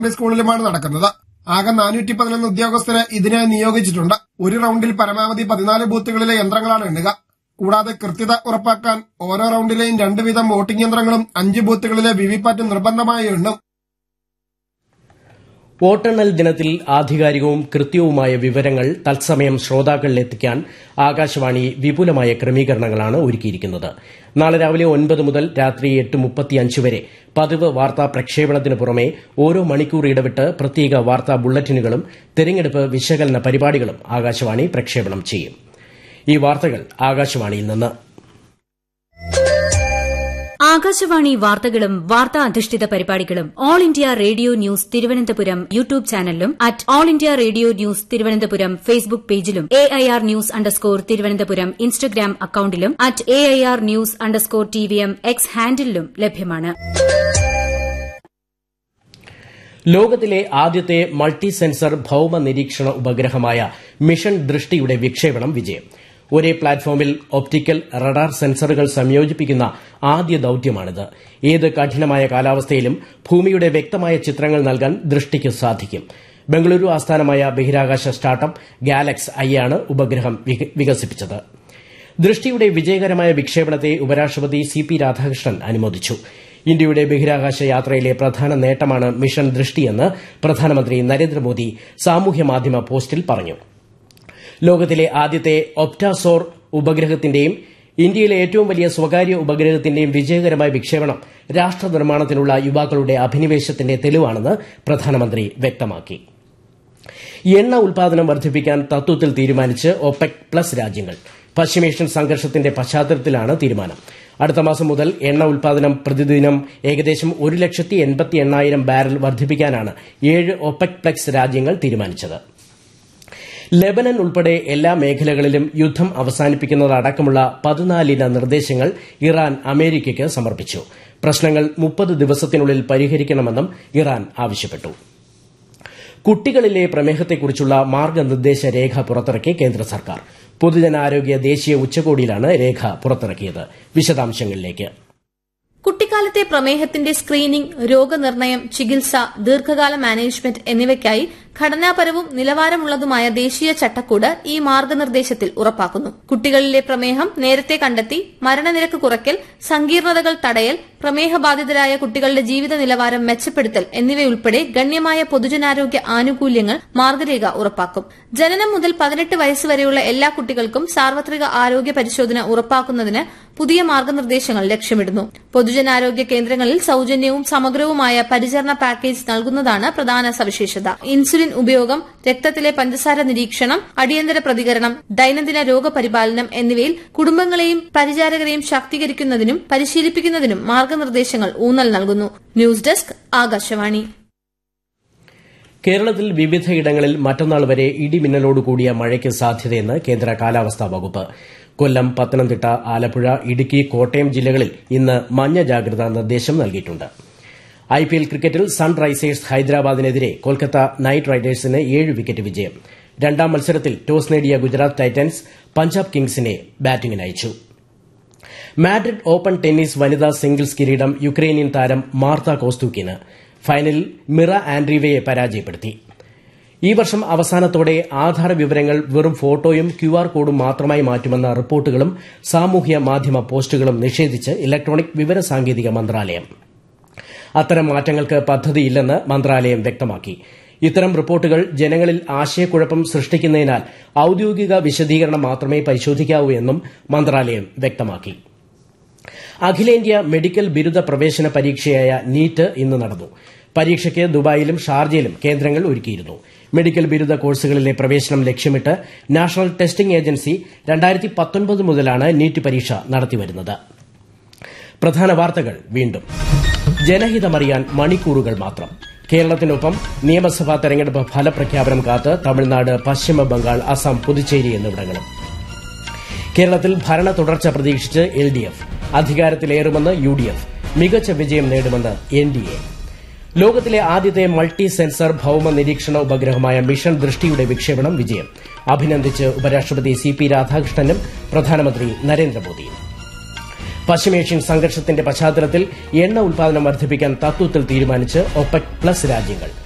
സ്കൂളിലുമാണ് നടക്കുന്നത് ആകെ നാനൂറ്റി പതിനൊന്ന് ഉദ്യോഗസ്ഥരെ ഇതിനായി നിയോഗിച്ചിട്ടുണ്ട് ഒരു റൌണ്ടിൽ പരമാവധി പതിനാല് ബൂത്തുകളിലെ യന്ത്രങ്ങളാണ് എണ്ണുക കൂടാതെ കൃത്യത ഉറപ്പാക്കാൻ ഓരോ റൌണ്ടിലെയും രണ്ട് വീതം വോട്ടിംഗ് യന്ത്രങ്ങളും അഞ്ച് ബൂത്തുകളിലെ വിവിപാറ്റും നിർബന്ധമായി എണ്ണും വോട്ടെണ്ണൽ ദിനത്തിൽ ആധികാരികവും കൃത്യവുമായ വിവരങ്ങൾ തത്സമയം ശ്രോതാക്കളിലെത്തിക്കാൻ ആകാശവാണി വിപുലമായ ക്രമീകരണങ്ങളാണ് ഒരുക്കിയിരിക്കുന്നത് നാളെ രാവിലെ ഒൻപത് മുതൽ രാത്രി എട്ട് മുപ്പത്തിയഞ്ച് വരെ പതിവ് വാർത്താ പ്രക്ഷേപണത്തിന് പുറമെ ഓരോ മണിക്കൂർ ഇടവിട്ട് പ്രത്യേക വാർത്താ ബുള്ളറ്റിനുകളും തെരഞ്ഞെടുപ്പ് വിശകലന പരിപാടികളും ആകാശവാണി പ്രക്ഷേപണം ചെയ്യും ഈ വാർത്തകൾ ആകാശവാണിയിൽ നിന്ന് ആകാശവാണി വാർത്തകളും വാർത്താ അധിഷ്ഠിത പരിപാടികളും All India Radio news Thiruvananthapuram YouTube ചാനലിലും at All India Radio news Thiruvananthapuram Facebook പേജിലും A I R news underscore Thiruvananthapuram Instagram അക്കൌണ്ടിലും at A I R news underscore T V M X ഹാൻഡിലും ലഭ്യമാണ് ലോകത്തിലെ ആദ്യത്തെ മൾട്ടി സെൻസർ ഭൌമ നിരീക്ഷണ ഉപഗ്രഹമായ മിഷൻ ദൃഷ്ടിയുടെ വിക്ഷേപണം വിജയം ഒരേ പ്ലാറ്റ്ഫോമിൽ ഒപ്റ്റിക്കൽ റഡാർ സെൻസറുകൾ സംയോജിപ്പിക്കുന്ന ആദ്യ ദൌത്യമാണിത് ഏത് കഠിനമായ കാലാവസ്ഥയിലും ഭൂമിയുടെ വ്യക്തമായ ചിത്രങ്ങൾ നൽകാൻ ദൃഷ്ടിക്ക് സാധിക്കും ബംഗളൂരു ആസ്ഥാനമായ ബഹിരാകാശ സ്റ്റാർട്ടപ്പ് ഗാലക്സ് ഐ ആണ് ഉപഗ്രഹം വികസിപ്പിച്ചത് ദൃഷ്ടിയുടെ വിജയകരമായ വിക്ഷേപണത്തെ ഉപരാഷ്ട്രപതി സി പി രാധാകൃഷ്ണൻ അനുമോദിച്ചു ഇന്ത്യയുടെ ബഹിരാകാശ യാത്രയിലെ പ്രധാന നേട്ടമാണ് മിഷൻ ദൃഷ്ടിയെന്ന് പ്രധാനമന്ത്രി നരേന്ദ്രമോദി സാമൂഹ്യമാധ്യമ പോസ്റ്റിൽ പറഞ്ഞു ലോകത്തിലെ ആദ്യത്തെ ഒപ്റ്റാസോർ ഉപഗ്രഹത്തിന്റെയും ഇന്ത്യയിലെ ഏറ്റവും വലിയ സ്വകാര്യ ഉപഗ്രഹത്തിന്റെയും വിജയകരമായ വിക്ഷേപണം രാഷ്ട്ര നിർമ്മാണത്തിനുള്ള യുവാക്കളുടെ അഭിനിവേശത്തിന്റെ തെളിവാണെന്ന് പ്രധാനമന്ത്രി വ്യക്തമാക്കി എണ്ണ ഉൽപാദനം വർദ്ധിപ്പിക്കാൻ തത്വത്തിൽ തീരുമാനിച്ച് ഒപെക് പ്ലസ് രാജ്യങ്ങൾ പശ്ചിമേഷ്യൻ സംഘർഷത്തിന്റെ പശ്ചാത്തലത്തിലാണ് തീരുമാനം അടുത്ത മാസം മുതൽ എണ്ണ ഉൽപാദനം പ്രതിദിനം ഏകദേശം ഒരു ലക്ഷത്തി എൺപത്തി എണ്ണായിരം ബാരൽ വർദ്ധിപ്പിക്കാനാണ് ഏഴ് ഒപെക് പ്ലസ് രാജ്യങ്ങൾ തീരുമാനിച്ചത് ലെബനൻ ഉൾപ്പെടെ എല്ലാ മേഖലകളിലും യുദ്ധം അവസാനിപ്പിക്കുന്നതടക്കമുള്ള പതിനാലിന നിർദ്ദേശങ്ങൾ ഇറാൻ അമേരിക്കയ്ക്ക് സമർപ്പിച്ചു പ്രശ്നങ്ങൾ മുപ്പത് ദിവസത്തിനുള്ളിൽ പരിഹരിക്കണമെന്നും ഇറാൻ ആവശ്യപ്പെട്ടു കുട്ടികളിലെ പ്രമേഹത്തെക്കുറിച്ചുള്ള മാർഗനിർദ്ദേശ രേഖ പുറത്തിറക്കി കേന്ദ്ര സർക്കാർ പൊതുജനാരോഗ്യ ദേശീയ ഉച്ചകോടിയിലാണ് രേഖ പുറത്തിറക്കിയത് വിശദാംശങ്ങളിലേക്ക് കുട്ടിക്കാലത്തെ പ്രമേഹത്തിന്റെ സ്ക്രീനിംഗ് രോഗനിർണയം ചികിത്സ ദീർഘകാല മാനേജ്മെന്റ് എന്നിവയ്ക്കായി ഘടനാപരവും നിലവാരമുള്ളതുമായ ദേശീയ ചട്ടക്കൂട് ഈ മാർഗനിർദ്ദേശത്തിൽ ഉറപ്പാക്കുന്നു കുട്ടികളിലെ പ്രമേഹം നേരത്തെ കണ്ടെത്തി മരണനിരക്ക് കുറയ്ക്കൽ സങ്കീർണതകൾ തടയൽ പ്രമേഹബാധിതരായ കുട്ടികളുടെ ജീവിത നിലവാരം മെച്ചപ്പെടുത്തൽ എന്നിവയുൾപ്പെടെ ഗണ്യമായ പൊതുജനാരോഗ്യ ആനുകൂല്യങ്ങൾ മാർഗരേഖ ഉറപ്പാക്കും ജനനം മുതൽ പതിനെട്ട് വയസ്സ് വരെയുള്ള എല്ലാ കുട്ടികൾക്കും സാർവത്രിക ആരോഗ്യ പരിശോധന ഉറപ്പാക്കുന്നതിന് പുതിയ മാർഗനിർദ്ദേശങ്ങൾ ലക്ഷ്യമിടുന്നു പൊതുജനാരോഗ്യ കേന്ദ്രങ്ങളിൽ സൌജന്യവും സമഗ്രവുമായ പരിചരണ പാക്കേജ് നൽകുന്നതാണ് പ്രധാന സവിശേഷത ഇൻസുലിൻ ഉപയോഗം രക്തത്തിലെ പഞ്ചസാര നിരീക്ഷണം അടിയന്തര പ്രതികരണം ദൈനംദിന രോഗപരിപാലനം എന്നിവയിൽ കുടുംബങ്ങളെയും പരിചാരകരെയും ശാക്തീകരിക്കുന്നതിനും പരിശീലിപ്പിക്കുന്നതിനും മാർഗനിർദ്ദേശങ്ങൾ ഊന്നൽ നൽകുന്നു ന്യൂസ് ഡെസ്ക് ആകാശവാണി കേരളത്തിൽ വിവിധയിടങ്ങളിൽ മറ്റന്നാൾ വരെ ഇടിമിന്നലോടുകൂടിയ മഴയ്ക്ക് സാധ്യതയെന്ന് കേന്ദ്ര കാലാവസ്ഥാ വകുപ്പ് കൊല്ലം പത്തനംതിട്ട ആലപ്പുഴ ഇടുക്കി കോട്ടയം ജില്ലകളിൽ ഇന്ന് മഞ്ഞ ജാഗ്രതാ നിർദ്ദേശം നൽകിയിട്ടുണ്ട് ഐപിഎൽ ക്രിക്കറ്റിൽ സൺറൈസേഴ്സ് ഹൈദരാബാദിനെതിരെ കൊൽക്കത്ത നൈറ്റ് റൈഡേഴ്സിന് ഏഴ് വിക്കറ്റ് വിജയം രണ്ടാം മത്സരത്തിൽ ടോസ് നേടിയ ഗുജറാത്ത് ടൈറ്റൻസ് പഞ്ചാബ് കിങ്സിനെ ബാറ്റിംഗിനയച്ചു മാഡ്രിഡ് ഓപ്പൺ ടെന്നീസ് വനിതാ സിംഗിൾസ് കിരീടം യുക്രൈനിയൻ താരം മാർത്ത കോസ്തുക്കിന് ഫൈനലിൽ മിറ ആൻഡ്രീവയെ പരാജയപ്പെടുത്തി ഈ വർഷം അവസാനത്തോടെ ആധാർ വിവരങ്ങൾ വെറും ഫോട്ടോയും ക്യു ആർ കോഡും മാത്രമായി മാറ്റുമെന്ന റിപ്പോർട്ടുകളും സാമൂഹ്യ മാധ്യമ പോസ്റ്റുകളും നിഷേധിച്ച് ഇലക്ട്രോണിക് വിവരസാങ്കേതിക മന്ത്രാലയം അത്തരം മാറ്റങ്ങൾക്ക് പദ്ധതിയില്ലെന്ന് മന്ത്രാലയം വ്യക്തമാക്കി ഇത്തരം റിപ്പോർട്ടുകൾ ജനങ്ങളിൽ ആശയക്കുഴപ്പം സൃഷ്ടിക്കുന്നതിനാൽ ഔദ്യോഗിക വിശദീകരണം മാത്രമേ പരിശോധിക്കാവൂ എന്നും മന്ത്രാലയം വ്യക്തമാക്കി അഖിലേന്ത്യാ മെഡിക്കൽ ബിരുദ പ്രവേശന പരീക്ഷയായ നീറ്റ് ഇന്ന് നടന്നു പരീക്ഷയ്ക്ക് ദുബായിലും ഷാർജയിലും കേന്ദ്രങ്ങൾ ഒരുക്കിയിരുന്നു മെഡിക്കൽ ബിരുദ കോഴ്സുകളിലെ പ്രവേശനം ലക്ഷ്യമിട്ട് നാഷണൽ ടെസ്റ്റിംഗ് ഏജൻസി രണ്ടായിരത്തി പത്തൊൻപത് മുതലാണ് നീറ്റ് പരീക്ഷ നടത്തിവരുന്നത് പ്രധാന വാർത്തകൾ വീണ്ടും ജനഹിതമറിയാൻ മണിക്കൂറുകൾ മാത്രം കേരളത്തിനൊപ്പം നിയമസഭാ തെരഞ്ഞെടുപ്പ് ഫലപ്രഖ്യാപനം കാത്ത് തമിഴ്നാട് പശ്ചിമ ബംഗാൾ അസം പുതുച്ചേരി എന്നിവിടങ്ങളും കേരളത്തിൽ ഭരണ തുടർച്ച പ്രതീക്ഷിച്ച് എൽ ഡി എഫ് അധികാരത്തിലേറുമെന്ന് യു ഡി എഫ് മികച്ച വിജയം നേടുമെന്ന് എൻ ഡി എ ലോകത്തിലെ ആദ്യത്തെ മൾട്ടി സെൻസർ ഭൌമ നിരീക്ഷണ ഉപഗ്രഹമായ മിഷൻ ദൃഷ്ടിയുടെ വിക്ഷേപണം വിജയം അഭിനന്ദിച്ച് ഉപരാഷ്ട്രപതി സി പി രാധാകൃഷ്ണനും പ്രധാനമന്ത്രി നരേന്ദ്രമോദിയും പശ്ചിമേഷ്യൻ സംഘർഷത്തിന്റെ പശ്ചാത്തലത്തിൽ എണ്ണ ഉൽപാദനം വർദ്ധിപ്പിക്കാൻ തത്വത്തിൽ തീരുമാനിച്ച് ഒപെക് പ്ലസ് രാജ്യങ്ങൾ